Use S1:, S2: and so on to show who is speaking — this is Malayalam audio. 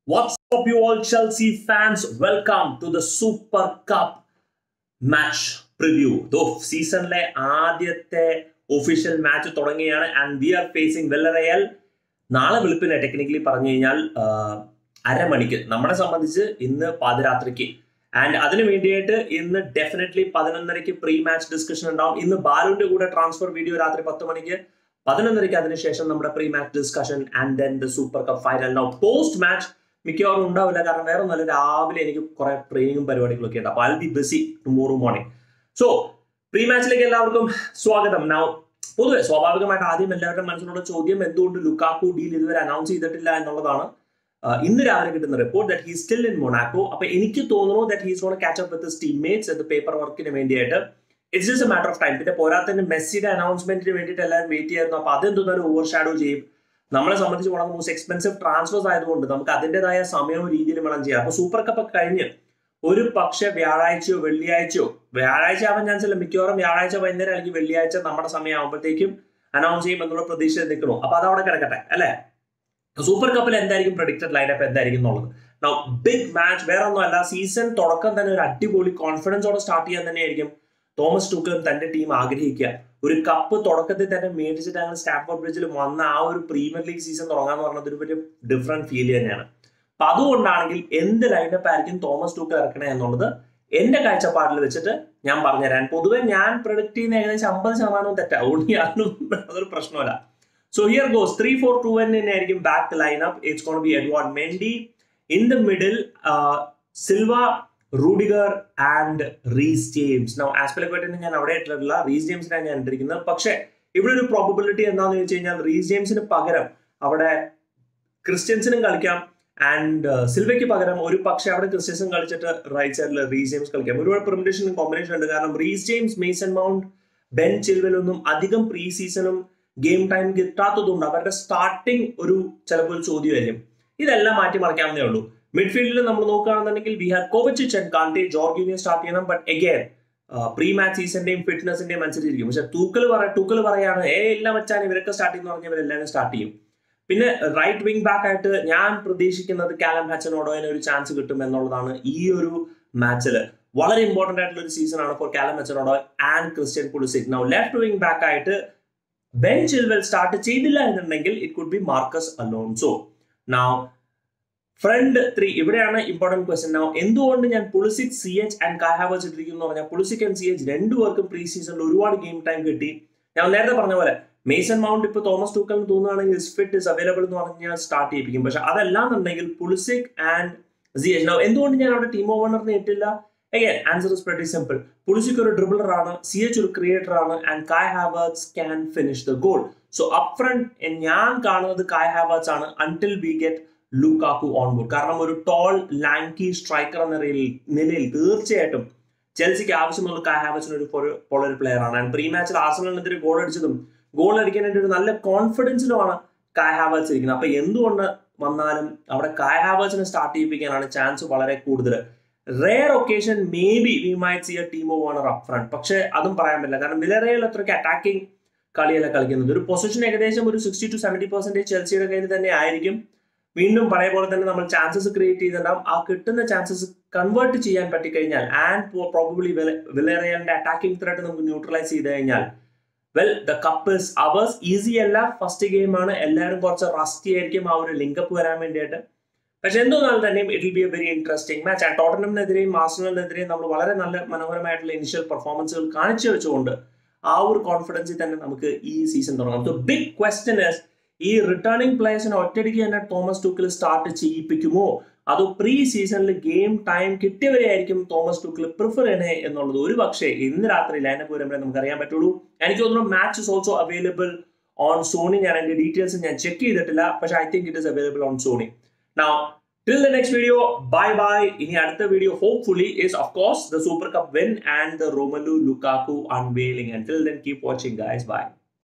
S1: What's up, you all Chelsea fans? Welcome to the Super Cup match preview. ദോ സീസണിലെ ആദ്യത്തെ ഒഫീഷ്യൽ മാച്ച് തുടങ്ങിയാണ് and we are facing Villarreal നാളെ വെളുപ്പിന് ടെക്നിക്കലി പറഞ്ഞു കഴിഞ്ഞാൽ ആ, അരമണിക്ക് നമ്മളെ സംബന്ധിച്ച് ഇന്ന് പാതിരാത്രിക്ക് ആൻഡ് അതിന് വേണ്ടിയിട്ട് ഇന്ന് ഡെഫിനറ്റ്ലി പതിനൊന്നരയ്ക്ക് പ്രീ മാച്ച് ഡിസ്കഷൻ ഉണ്ടാവും ഇന്ന് ബാലുവിന്റെ കൂടെ ട്രാൻസ്ഫർ വീഡിയോ രാത്രി പത്ത് മണിക്ക് പതിനൊന്നരയ്ക്ക് അതിനുശേഷം നമ്മുടെ pre match discussion and then the super cup final now post match മിക്കവാറും ഉണ്ടാവില്ല കാരണം വേറെ ഒന്നല്ല രാവിലെ എനിക്ക് കുറെ ട്രെയിനിങ്ങും പരിപാടികളൊക്കെ ഉണ്ട് അപ്പോൾ I be busy tomorrow morning so pre മാച്ചിലേക്ക് എല്ലാവർക്കും സ്വാഗതം നൗ പൊതുവെ സ്വാഭാവികമായിട്ട് ആദ്യം എല്ലാവരുടെ മനസ്സിലുള്ള ചോദ്യം എന്തുകൊണ്ട് ലുക്കാക്കു ഡീൽ ഇതുവരെ അനൗൺസ് ചെയ്തിട്ടില്ല എന്നുള്ളതാണ് ആഹ് ഇന്ന് രാവിലെ കിട്ടുന്ന report that he still in Monaco അപ്പൊ എനിക്ക് തോന്നുന്നു that he's gone catch up with teammates എന്ന് പേപ്പർ വർക്കിന് വേണ്ടിയിട്ട് it's just a matter of time പിന്നെ പോരാത്തതിന് മെസ്സിയുടെ അനൗൺസ്മെന്റിന് വേണ്ടിയിട്ട് എല്ലാവരും വെയിറ്റ് ചെയ്യായിരുന്നു അപ്പൊ അതെന്തൊന്നും ഓവർ ഷാഡോ ചെയ്യും നമ്മളെ സംബന്ധിച്ച് വളരെ മോസ്റ്റ് എക്സ്പെൻസീവ് ട്രാൻസ്ഫേഴ്സ് ആയതുകൊണ്ട് നമുക്ക് അതിൻ്റെതായ സമയവും രീതിയിലും വേണം ചെയ്യാം അപ്പൊ സൂപ്പർ കപ്പ് ഒക്കെ കഴിഞ്ഞ് ഒരു പക്ഷേ വ്യാഴാഴ്ചയോ വെള്ളിയാഴ്ചയോ വ്യാഴാഴ്ച ആവാൻ ചാൻസ് ഇല്ല മിക്കവാറും വ്യാഴാഴ്ച വൈകുന്നേരം അല്ലെങ്കിൽ വെള്ളിയാഴ്ച നമ്മുടെ സമയം ആകുമ്പോഴത്തേക്കും അനൗൺസ് ചെയ്യും എന്നുള്ള പ്രതീക്ഷ നിൽക്കണോ അപ്പൊ അത് അവിടെ കിടക്കട്ടെ അല്ലേ സൂപ്പർ കപ്പിൽ എന്തായിരിക്കും പ്രഡിക്റ്റഡ് ലൈനപ്പ് എന്തായിരിക്കും എന്നുള്ളത് ബിഗ് മാച്ച് വേറെ ഒന്നുമല്ല സീസൺ തുടക്കം തന്നെ ഒരു അടിപൊളി കോൺഫിഡൻസോടെ സ്റ്റാർട്ട് ചെയ്യാൻ തന്നെയായിരിക്കും തോമസ് ടൂക്കലും തന്റെ ടീം ആഗ്രഹിക്കുക ഒരു കപ്പ് തുടക്കത്തിൽ തന്നെ മേടിച്ചിട്ട് അങ്ങനെ സ്റ്റാൻഫോർഡ് ബ്രിഡ്ജിൽ വന്ന ആ ഒരു പ്രീമിയർ ലീഗ് സീസൺ തുടങ്ങാന്ന് പറഞ്ഞത് ഒരു വലിയ ഡിഫറെന്റ് ഫീൽ തന്നെയാണ് അപ്പൊ അതുകൊണ്ടാണെങ്കിൽ എന്ത് ലൈനപ്പ് ആയിരിക്കും തോമസ് ടൂക്കൽ ഇറക്കണേ എന്നുള്ളത് എന്റെ കാഴ്ചപ്പാടിൽ വെച്ചിട്ട് ഞാൻ പറഞ്ഞുതരാൻ പൊതുവെ ഞാൻ പ്രൊഡിക്ട് ചെയ്യുന്ന ഏകദേശം അമ്പത് ശതമാനവും തെറ്റാവും അതുകൊണ്ട് ഞാനും അതൊരു പ്രശ്നമല്ല so here goes three four two one ആയിരിക്കും back lineup it's gonna be Edouard Mendy in the middle Silva Rudiger and Reece James no ആസ്പെലക്വേറ്റിന് ഞാൻ അവിടെ ഇട്ടിട്ടില്ല റീസ് ജെയിംസിനാണ് ഞാൻ ഇട്ടിരിക്കുന്നത് പക്ഷേ ഇവിടെ ഒരു പ്രോബിലിറ്റി എന്താണെന്ന് വെച്ച് കഴിഞ്ഞാൽ റീസ് ജെയിംസിന് പകരം അവിടെ ക്രിസ്ത്യൻസിനും കളിക്കാം ആൻഡ് സിൽവയ്ക്ക് പകരം ഒരു പക്ഷേ അവിടെ ക്രിസ്ത്യൻസും കളിച്ചിട്ട് റൈറ്റ് സൈഡിൽ റീസ് ജെയിംസ് കളിക്കാം ഒരുപാട് പെർമിറ്റേഷനും കോമ്പിനേഷൻ ഉണ്ട് കാരണം Reece James Mason Mount Ben ചിൽവലൊന്നും അധികം പ്രീ സീസണും ഗെയിം ടൈം കിട്ടാത്തതുകൊണ്ട് അവരുടെ സ്റ്റാർട്ടിങ് ഒരു ചിലപ്പോൾ ഒരു ചോദ്യമായിരിക്കും ഇതെല്ലാം മാറ്റി മറിക്കാവുന്നേ ഉള്ളൂ മിഡ്ഫീൽഡിൽ നമ്മൾ നോക്കുകയാണെന്നുണ്ടെങ്കിൽ we have Kovacic and Kante ജോർഗിനെ സ്റ്റാർട്ട് ചെയ്യണം ബട്ട് എഗെയിൻ പ്രീ മാച്ച് സീസണിന്റെയും ഫിറ്റ്നസിന്റെയും അനുസരിച്ചിരിക്കും പക്ഷെ തൂക്കൽ പറ തൂക്കൽ പറയാണ് ഏ എല്ലാം വെച്ചാൽ ഇവരൊക്കെ സ്റ്റാർട്ട് ചെയ്യുന്ന പറഞ്ഞാൽ ഇവരെല്ലാവരും സ്റ്റാർട്ട് ചെയ്യും പിന്നെ റൈറ്റ് വിങ് ബാക്ക് ആയിട്ട് ഞാൻ പ്രതീക്ഷിക്കുന്നത് കാലം ഹച്ചനോടോയിന് ഒരു ചാൻസ് കിട്ടും എന്നുള്ളതാണ് ഈ ഒരു മാച്ചിൽ വളരെ ഇമ്പോർട്ടന്റ് ആയിട്ടുള്ള ഒരു സീസൺ ആണ് four Callum Hudson Odoi and Christian Pulisic now left wing back ആയിട്ട് ബെൻ ചിൽവെൽ സ്റ്റാർട്ട് ചെയ്തില്ല എന്നുണ്ടെങ്കിൽ it could be Marcos Alonso now front three ഇവിടെയാണ് ഇമ്പോർട്ടന്റ് ക്വസ്റ്റൻ നൗ എന്തുകൊണ്ട് ഞാൻ Pulisic C H and Kai Havertz ഇട്ടിരിക്കുന്നു എന്ന് പറഞ്ഞാൽ പുളിസിക് ആൻഡ് സി എച്ച് രണ്ടുപേർക്കും പ്രീ സീസണിൽ ഒരുപാട് ഗെയിം ടൈം കിട്ടി ഞാൻ നേരത്തെ പറഞ്ഞ പോലെ മേസൺ മൗണ്ട് ഇപ്പൊ തോമസ് ടൂക്കലിന് തോന്നുകയാണെങ്കിൽ ഇസ് ഫിറ്റ് ഇസ് അവൈലബിൾ എന്ന് പറഞ്ഞ് ഞാൻ സ്റ്റാർട്ട് ചെയ്യിപ്പിക്കും പക്ഷെ അതല്ലാന്നുണ്ടെങ്കിൽ Pulisic and C H now എന്തുകൊണ്ട് ഞാൻ അവിടെ ടീം ഓവണറിനെ ഇട്ടില്ല again answer is very simple Pulisic ഒരു ഡ്രിബിളർ ആണ് സി എച്ച് ഒരു ക്രിയേറ്റർ ആണ് and Kai Havertz can finish the goal so up front ഞാൻ കാണുന്നത് കായ് ഹാവേർട്സ് ആണ് until we get Lukaku on board കാരണം ഒരു ടോൾ ലാങ്കി സ്ട്രൈക്കർ എന്ന നിലയിൽ നിലയിൽ തീർച്ചയായിട്ടും ചെൽസിക്ക് ആവശ്യമുള്ള കായ് ഹാവേഴ്സിന് ഒരു പോളർ പ്ലെയർ ആണ് ആൻഡ് പ്രീ മാച്ചിൽ ആർസണലിനെതിരെ ഗോൾ അടിച്ചതും ഗോൾ അടിക്കാനായിട്ട് ഒരു നല്ല കോൺഫിഡൻസിലുമാണ് കായ് ഹാവേഴ്സ് ഇരിക്കുന്നത് അപ്പൊ എന്തുകൊണ്ട് വന്നാലും അവിടെ കായ് ഹാവേഴ്സിനെ സ്റ്റാർട്ട് ചെയ്യിപ്പിക്കാനാണ് ചാൻസ് വളരെ കൂടുതൽ rare occasion maybe we might see a Timo Werner up front പക്ഷെ അതും പറയാൻ പറ്റില്ല കാരണം വിലറയിൽ അത്രയ്ക്ക് അറ്റാക്കിംഗ് കളിയല്ല കളിക്കുന്നത് ഒരു പൊസിഷൻ ഏകദേശം ഒരു സിക്സ്റ്റി ടു സെവന്റി പെർസെന്റേജ് ചെൽസിയുടെ കയ്യിൽ തന്നെ ആയിരിക്കും വീണ്ടും പഴയ പോലെ തന്നെ നമ്മൾ ചാൻസസ് ക്രിയേറ്റ് ചെയ്തിട്ടുണ്ടാവും ആ കിട്ടുന്ന ചാൻസസ് കൺവേർട്ട് ചെയ്യാൻ പറ്റിക്കഴിഞ്ഞാൽ ആൻഡ് പ്രോബബ്ലി വിലറിയലിന്റെ അറ്റാക്കിംഗ് ത്രെഡ് നമുക്ക് ന്യൂട്രലൈസ് ചെയ്ത് കഴിഞ്ഞാൽ well the cup is ours easy അല്ല ഫസ്റ്റ് ഗെയിം ആണ് എല്ലാവരും കുറച്ച് റസ്റ്റി ആയിരിക്കും ആ ഒരു ലിങ്കപ്പ് വരാൻ വേണ്ടിയിട്ട് പക്ഷെ എന്തൊന്നാൽ തന്നെയും it will be a very interesting match ആ ടോട്ടനമിനെതിരെയും ആർസണലിനെതിരെയും നമ്മൾ വളരെ നല്ല മനോഹരമായിട്ടുള്ള ഇനിഷ്യൽ പെർഫോമൻസുകൾ കാണിച്ചു വെച്ചുകൊണ്ട് ആ ഒരു കോൺഫിഡൻസിൽ തന്നെ നമുക്ക് ഈ സീസൺ തുടങ്ങാം സോ ബിഗ് ക്വസ്റ്റൻ ഇസ് ഈ റിട്ടേണിംഗ് പ്ലേയേഴ്സിനെ ഒറ്റയടിക്ക് തന്നെ തോമസ് ടൂക്കിൽ സ്റ്റാർട്ട് ചെയ്യിപ്പിക്കുമോ അതോ പ്രീ സീസണിൽ ഗെയിം ടൈം കിട്ടിയവരെ ആയിരിക്കും തോമസ് ടൂക്കിൽ പ്രിഫർ ചെയ്യണേ എന്നുള്ളത് ഒരു പക്ഷേ ഇന്ന് രാത്രി ലൈനപ്പ് വരുമ്പോഴേ നമുക്ക് അറിയാൻ പറ്റുള്ളൂ എനിക്ക് തോന്നുന്നു match is also available on Sony ഞാൻ അതിന്റെ ഡീറ്റെയിൽസ് ഞാൻ ചെക്ക് ചെയ്തിട്ടില്ല പക്ഷേ I think it is available on Sony now till the next video bye bye ഇനി അടുത്ത video hopefully is of course the super cup win and the Romelu Lukaku unveiling and till then keep watching guys by